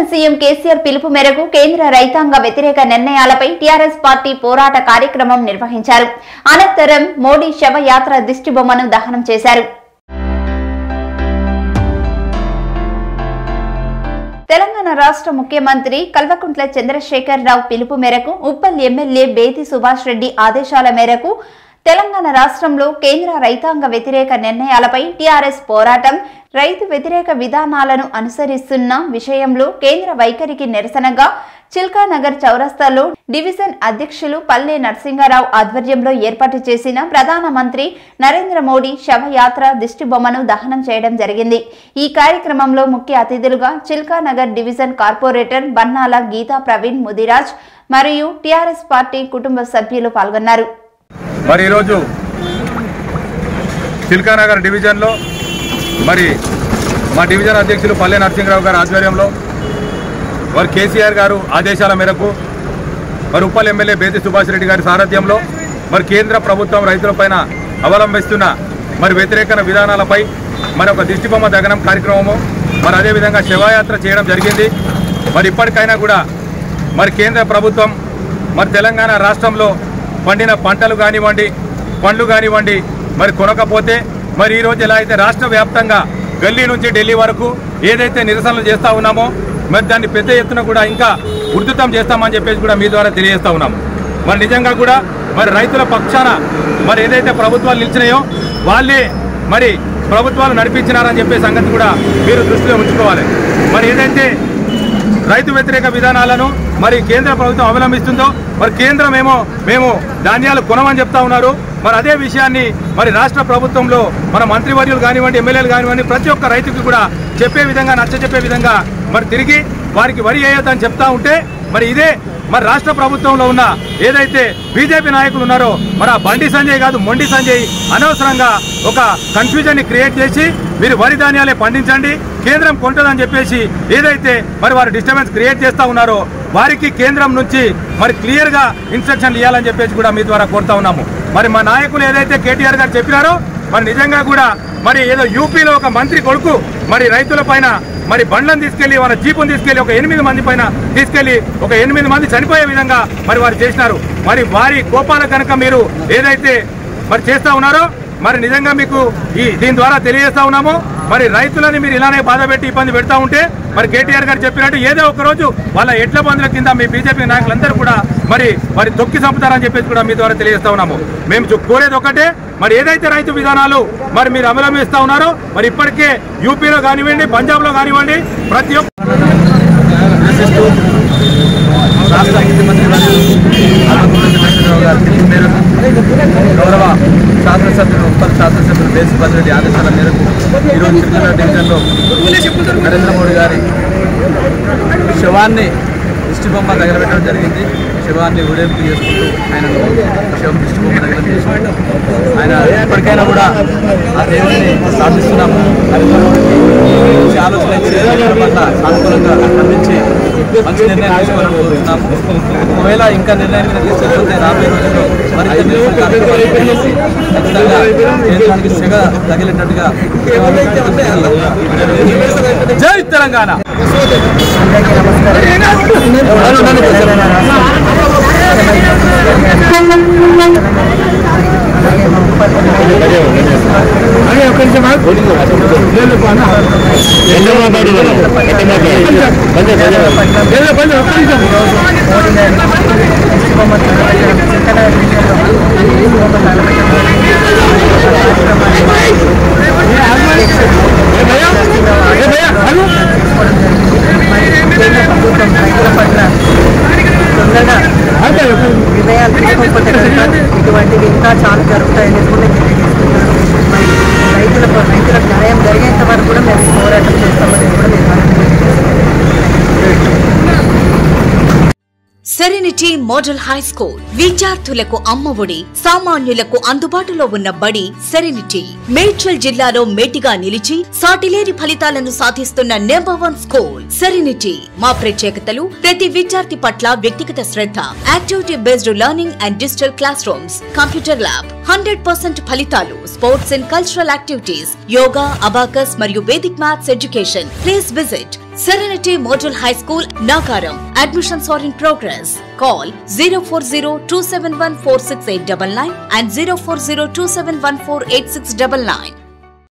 CM KCR పిలుపు మేరకు కేంద్ర రైతాంగ వ్యతిరేక నిర్ణయాలపై టీఆర్ఎస్ పార్టీ పోరాట కార్యక్రమం నిర్వహించారు అనంతరం మోడీ శవయాత్ర దిష్టిబొమ్మను దహనం చేశారు తెలంగాణ రాష్ట్ర ముఖ్యమంత్రి కల్వకుంట్ల చంద్రశేఖర్ రావు పిలుపు మేరకు ఉప్పల్ ఎమ్మెల్యే బేతి సుభాష్ రెడ్డి ఆదేశాల మేరకు తెలంగాణ రాష్ట్రంలో కేంద్ర రైతాంగ వ్యతిరేక నిర్ణయాలపై టీఆర్ఎస్ పోరాటం రైతు వ్యతిరేక విధానాలను అనుసరిస్తున్న విషయంలో కేంద్ర వైఖరికి నిరసనగా చిల్కానగర్ చౌరస్తాలో డివిజన్ అధ్యక్షులు పల్లె నరసింహారావు ఆధ్వర్యంలో ఏర్పాటు చేసిన ప్రధానమంత్రి నరేంద్ర మోడీ శవయాత్ర దిష్టిబొమ్మను దహనం చేయడం జరిగింది ఈ కార్యక్రమంలో ముఖ్య అతిథులుగా చిల్కానగర్ డివిజన్ కార్పొరేటర్ బన్నాల గీతా ప్రవీణ్ ముదిరాజ్ మరియు టీఆర్ఎస్ పార్టీ కుటుంబ సభ్యులు పాల్గొన్నారు మరి ఈరోజు చిల్కానగర్ డివిజన్లో మరి మా డివిజన్ అధ్యక్షులు పల్లె నరసింహరావు గారి ఆధ్వర్యంలో మరి కేసీఆర్ గారు ఆదేశాల మేరకు మరి ఉప్పల్ ఎమ్మెల్యే బేతి సుభాష్ రెడ్డి గారి సారథ్యంలో మరి కేంద్ర ప్రభుత్వం రైతులపైన అవలంబిస్తున్న మరి వ్యతిరేక విధానాలపై మరి ఒక దిష్టిబొమ్మ దగనం కార్యక్రమము మరి అదేవిధంగా శివయాత్ర చేయడం జరిగింది మరి ఇప్పటికైనా కూడా మరి కేంద్ర ప్రభుత్వం మరి తెలంగాణ రాష్ట్రంలో పండిన పంటలు కానివ్వండి పండ్లు కానివ్వండి మరి కొనకపోతే మరి ఈరోజు ఎలా అయితే రాష్ట్ర వ్యాప్తంగా గల్లీ నుంచి ఢిల్లీ వరకు ఏదైతే నిరసనలు చేస్తూ ఉన్నామో మరి దాన్ని పెద్ద ఎత్తున కూడా ఇంకా ఉధృతం చేస్తామని చెప్పేసి కూడా మీ ద్వారా తెలియజేస్తా ఉన్నాము మరి నిజంగా కూడా మరి రైతుల పక్షాన మరి ఏదైతే ప్రభుత్వాలు నిలిచినాయో వాళ్ళే మరి ప్రభుత్వాలు నడిపించినారని చెప్పే సంగతి కూడా మీరు దృష్టిలో ఉంచుకోవాలి మరి ఏదైతే రైతు వ్యతిరేక విధానాలను మరి కేంద్ర ప్రభుత్వం అవలంబిస్తుందో మరి కేంద్రం ఏమో మేము ధాన్యాలు కొనమని చెప్తా ఉన్నారు మరి అదే విషయాన్ని మరి రాష్ట్ర ప్రభుత్వంలో మన మంత్రివర్యులు కానివ్వండి ఎమ్మెల్యేలు కానివ్వండి ప్రతి ఒక్క రైతుకి కూడా చెప్పే విధంగా నచ్చ చెప్పే విధంగా మరి తిరిగి వారికి వరి వేయొద్దని చెప్తా ఉంటే మరి ఇదే మరి రాష్ట్ర ప్రభుత్వంలో ఉన్న ఏదైతే బీజేపీ నాయకులు ఉన్నారో మరి ఆ బండి సంజయ్ కాదు మొండి సంజయ్ అనవసరంగా ఒక కన్ఫ్యూజన్ ని క్రియేట్ చేసి మీరు వరి ధాన్యాలే పండించండి కేంద్రం కొంటదని చెప్పేసి ఏదైతే మరి వారు డిస్టర్బెన్స్ క్రియేట్ చేస్తా ఉన్నారో వారికి కేంద్రం నుంచి మరి క్లియర్ గా ఇన్స్ట్రక్షన్లు ఇవ్వాలని చెప్పేసి కూడా మీ ద్వారా కోరుతా ఉన్నాము మరి మా నాయకులు ఏదైతే కేటీఆర్ గారు చెప్పినారో మరి నిజంగా కూడా మరి ఏదో యూపీలో ఒక మంత్రి కొడుకు మరి రైతుల పైన మరి బండ్లను తీసుకెళ్లి వాళ్ళ జీపును తీసుకెళ్లి ఒక ఎనిమిది మంది పైన తీసుకెళ్లి ఒక ఎనిమిది మంది చనిపోయే విధంగా మరి వారు చేసినారు మరి వారి కోపాల కనుక మీరు ఏదైతే మరి చేస్తా ఉన్నారో మరి నిజంగా మీకు ఈ దీని ద్వారా తెలియజేస్తా ఉన్నాము మరి రైతులని మీరు ఇలానే బాధ పెట్టి ఇబ్బంది పెడతా ఉంటే మరి కేటీఆర్ గారు చెప్పినట్టు ఏదో ఒక రోజు వాళ్ళ ఎడ్ల బంధుల కింద మీ బీజేపీ నాయకులందరూ కూడా మరి మరి తొక్కి చంపుతారని చెప్పేసి కూడా మీ ద్వారా తెలియజేస్తా ఉన్నాము మేము చూ- కోరేది ఒకటే మరి ఏదైతే రైతు విధానాలు మరి మీరు అవలంబిస్తా ఉన్నారో మరి ఇప్పటికే యూపీలో కానివ్వండి పంజాబ్లో కానివ్వండి ప్రతి ఒక్క ఆశిస్తూ రాష్ట్ర ముఖ్యమంత్రి వర్యులు ఆంధ్రప్రదేశ్ చంద్రబాబు గారి పిలుపు మేరకు గౌరవ శాసనసభ్యులు ఉప్పల్ శాసనసభ్యులు దేశ బదిరెడ్డి ఆదేశాల మేరకు ఈరోజు చిరుకల డివిజన్లో నరేంద్ర మోడీ గారి శవాన్ని దిష్టిబొమ్మ తగలబెట్టడం జరిగింది శవాన్ని ఊరేగింపు చేసుకుంటూ ఆయన శవం దిష్టిబొమ్మ తగలం చేసినట్టు ఆయన ఎప్పటికైనా కూడా ఆ దేవుడిని ప్రార్థిస్తున్నాము అది మంచి ఆలోచన ఇచ్చి రైతుల పట్ల సానుకూలంగా స్పందించి మంచి నిర్ణయం తీసుకోవాలని కోరుతున్నాము ఒకవేళ ఇంకా నిర్ణయం మీద తీసుకోకపోతే రాబోయే రోజుల్లో మరింత నిరసన కార్యక్రమాలు చేసి ఖచ్చితంగా కేంద్రానికి సెగ తగిలేటట్టుగా జై తెలంగాణ వినయాలు తీసుకోకపోతే కనుక ఇటువంటివి ఇంకా చాలా జరుగుతాయని కూడా తెలియజేస్తున్నాను మరి రైతులకు రైతులకు న్యాయం జరిగేంత వరకు కూడా మేము పోరాటం చేస్తామని కూడా మేము సెరెనిటీ మోడల్ హై స్కూల్ విద్యార్థులకు అమ్మఒడి సామాన్యులకు అందుబాటులో ఉన్న బడి సెరెనిటీ మేడ్చల్ జిల్లాలో మేటిగా నిలిచి సాటిలేని ఫలితాలను సాధిస్తున్న నెంబర్ వన్ స్కూల్ సెరెనిటీ మా ప్రత్యేకతలు ప్రతి విద్యార్థి పట్ల వ్యక్తిగత శ్రద్ధ activity based learning and digital classrooms computer lab hundred percent ఫలితాలు sports and cultural activities yoga abacus మరియు Vedic maths education please visit Serenity Model High School, Nagaram. Admissions are in progress. Call 040 and 040 271 8699.